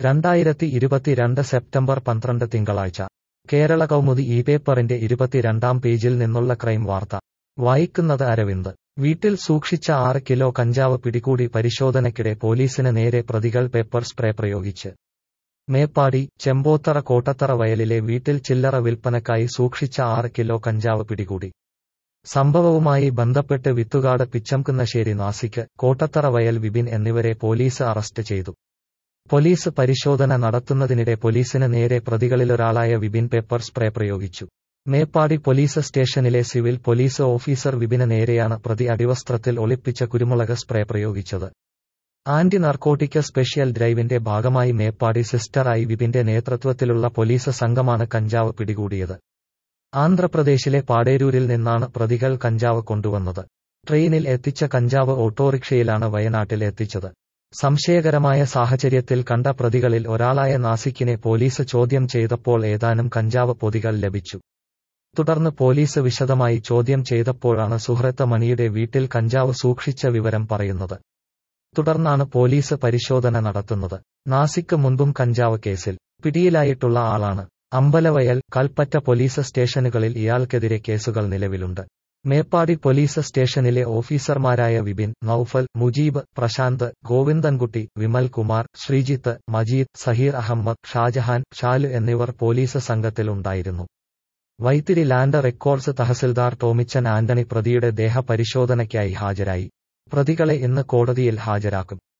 രണ്ടായിരത്തി ഇരുപത്തിരണ്ട് സെപ്റ്റംബർ പന്ത്രണ്ട് തിങ്കളാഴ്ച കേരള കൗമുദി ഈ പേപ്പറിന്റെ ഇരുപത്തിരണ്ടാം പേജിൽ നിന്നുള്ള ക്രൈം വാർത്ത വായിക്കുന്നത് അരവിന്ദ് വീട്ടിൽ സൂക്ഷിച്ച ആറ് കിലോ കഞ്ചാവ് പിടികൂടി പരിശോധനയ്ക്കിടെ പോലീസിന് നേരെ പ്രതികൾ പേപ്പർ സ്പ്രേ പ്രയോഗിച്ച് മേപ്പാടി ചെമ്പോത്തറ കോട്ടത്തറ വയലിലെ വീട്ടിൽ ചില്ലറ വിൽപ്പനക്കായി സൂക്ഷിച്ച ആറ് കിലോ കഞ്ചാവ് പിടികൂടി സംഭവവുമായി ബന്ധപ്പെട്ട് വിത്തുകാട് പിച്ചംകുന്നശ്ശേരി നാസിക്ക് കോട്ടത്തറ വയൽ വിപിൻ എന്നിവരെ പോലീസ് അറസ്റ്റ് ചെയ്തു പോലീസ് പരിശോധന നടത്തുന്നതിനിടെ പോലീസിന് നേരെ പ്രതികളിലൊരാളായ വിപിൻ പേപ്പർ സ്പ്രേ പ്രയോഗിച്ചു മേപ്പാടി പോലീസ് സ്റ്റേഷനിലെ സിവിൽ പോലീസ് ഓഫീസർ വിപിന് നേരെയാണ് പ്രതി അടിവസ്ത്രത്തിൽ ഒളിപ്പിച്ച കുരുമുളക് സ്പ്രേ പ്രയോഗിച്ചത് ആന്റി നർക്കോട്ടിക് സ്പെഷ്യൽ ഡ്രൈവിന്റെ ഭാഗമായി മേപ്പാടി സിസ്റ്ററായി വിപിന്റെ നേതൃത്വത്തിലുള്ള പോലീസ് സംഘമാണ് കഞ്ചാവ് പിടികൂടിയത് ആന്ധ്രാപ്രദേശിലെ പാടേരൂരിൽ നിന്നാണ് പ്രതികൾ കഞ്ചാവ് കൊണ്ടുവന്നത് ട്രെയിനിൽ എത്തിച്ച കഞ്ചാവ് ഓട്ടോറിക്ഷയിലാണ് വയനാട്ടിൽ എത്തിച്ചത് സംശയകരമായ സാഹചര്യത്തിൽ കണ്ട പ്രതികളിൽ ഒരാളായ നാസിക്കിനെ പോലീസ് ചോദ്യം ചെയ്തപ്പോൾ ഏതാനും കഞ്ചാവ് പൊതികൾ ലഭിച്ചു തുടർന്ന് പോലീസ് വിശദമായി ചോദ്യം ചെയ്തപ്പോഴാണ് സുഹൃത്ത് മണിയുടെ വീട്ടിൽ കഞ്ചാവ് സൂക്ഷിച്ച വിവരം പറയുന്നത് തുടർന്നാണ് പോലീസ് പരിശോധന നടത്തുന്നത് നാസിക്ക് മുൻപും കഞ്ചാവ് കേസിൽ പിടിയിലായിട്ടുള്ള ആളാണ് അമ്പലവയൽ കൽപ്പറ്റ പോലീസ് സ്റ്റേഷനുകളിൽ ഇയാൾക്കെതിരെ കേസുകൾ നിലവിലുണ്ട് മേപ്പാടി പോലീസ് സ്റ്റേഷനിലെ ഓഫീസർമാരായ വിപിൻ നൌഫൽ മുജീബ് പ്രശാന്ത് ഗോവിന്ദൻകുട്ടി വിമൽ കുമാർ ശ്രീജിത്ത് മജീദ് സഹീർ അഹമ്മദ് ഷാജഹാൻ ഷാലു എന്നിവർ പോലീസ് സംഘത്തിലുണ്ടായിരുന്നു Vythiri land records tahsildar Tomichan Antony പ്രതിയുടെ ദേഹപരിശോധനയ്ക്കായി ഹാജരായി പ്രതികളെ ഇന്ന് കോടതിയിൽ ഹാജരാക്കും